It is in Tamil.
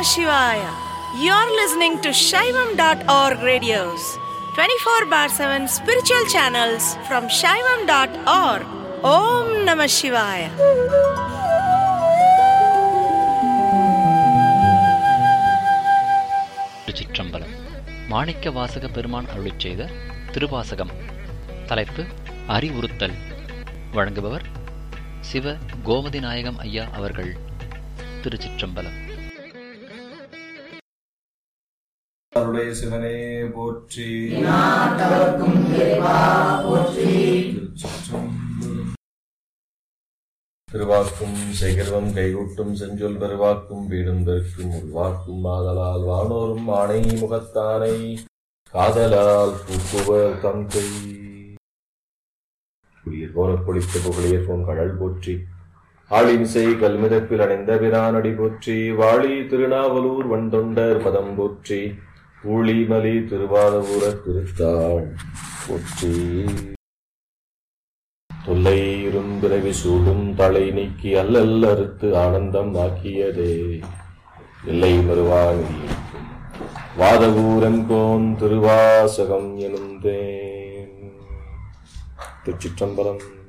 Shivaya. You're listening to Shaivam.org radios, 24 bar 7 spiritual channels from Shaivam.org. Om Namah Shivaya. திருச்சிற்றம்பலம் மாணிக்க வாசக பெருமான் அருளிச் செய்த திருவாசகம் தலைப்பு அறிவுறுத்தல் வழங்குபவர் சிவ கோமதி நாயகம் ஐயா அவர்கள் திருச்சிற்றம்பலம் அருடைய சிவனே போற்றி திருச்சிற்றம்பலம். திருவாக்கும் சேகர்வம் கைகூட்டும் செஞ்சொல் பெருவாக்கும் வீடும் பெருக்கும் உள்வாக்கும் ஆதலால் வானோரும் ஆணை முகத்தானை காதலால் பூக்குவர் தந்தை குளிர் போன பொழித்த புகழியர் போன் கடல் போற்றி ஆளிமிசை கல்மிதப்பில் அணைந்த பிரானடி போற்றி வாழி திருநாவலூர் வண்டொண்டர் பதம் போற்றி ஊழிமலி திருவாதபுர திருத்தாள் போற்றி தொல்லை இரும்பிறவி சூடும் தலை நீக்கி அல்லல் அறுத்து ஆனந்தம் ஆக்கியதே இல்லை மறுவானி வாதவூரங்கோன் திருவாசகம் எனும் தேன் திருச்சிற்றம்பலம்